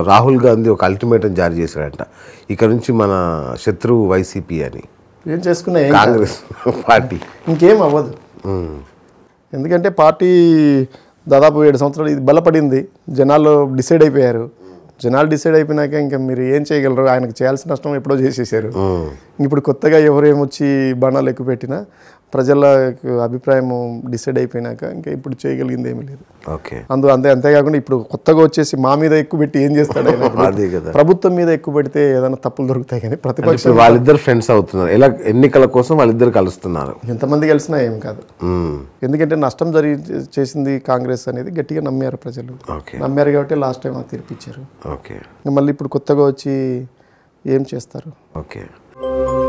రాహుల్ గాంధీ ఒక అల్టిమేటం జారీ చేశాడంట ఇక నుంచి మన శత్రువు వైసీపీ అని ఏం చేసుకున్నా ఏం కాదు. కాంగ్రెస్ పార్టీ ఇంకేం అవ్వదు ఎందుకంటే పార్టీ దాదాపు ఏడు సంవత్సరాలు ఇది బలపడింది జనాలు డిసైడ్ అయిపోయారు జనాలు డిసైడ్ అయిపోయినాక ఇంకా మీరు ఏం చేయగలరు ఆయనకు చేయాల్సిన నష్టం ఎప్పుడో చేసేసారు ఇప్పుడు కొత్తగా ఎవరు ఏమొచ్చి బాణాలు ఎక్కువ పెట్టినా ప్రజల అభిప్రాయం డిసైడ్ అయిపోయినాక ఇంకా ఇప్పుడు చేయగలిగింది ఏమీ లేదు ఓకే అందు అంతే అంతేకాకుండా ఇప్పుడు కొత్తగా వచ్చేసి మా మీద ఎక్కువ పెట్టి ఏం చేస్తాడు ఆయన ఇప్పుడు? అదే కదా ప్రభుత్వం మీద ఎక్కువ పెడితే ఏదైనా తప్పులు దొరుకుతాయి కానీ ప్రతిపక్షం ఇప్పుడు వాళ్ళిద్దరు ఫ్రెండ్స్ అవుతున్నారు ఎలా ఎన్నికల కోసం వాళ్ళిద్దరు కలుస్తున్నారు ఎంతమంది కలిసినా ఏం కాదు మ్మ్. ఎందుకంటే నష్టం జరిగి చేసింది కాంగ్రెస్ అనేది గట్టిగా నమ్మారు ప్రజలు ఓకే నమ్మారు కాబట్టి లాస్ట్ టైం అది తీర్పిచ్చారు ఓకే ఇంకా మళ్ళీ ఇప్పుడు కొత్తగా వచ్చి ఏం చేస్తారు ఓకే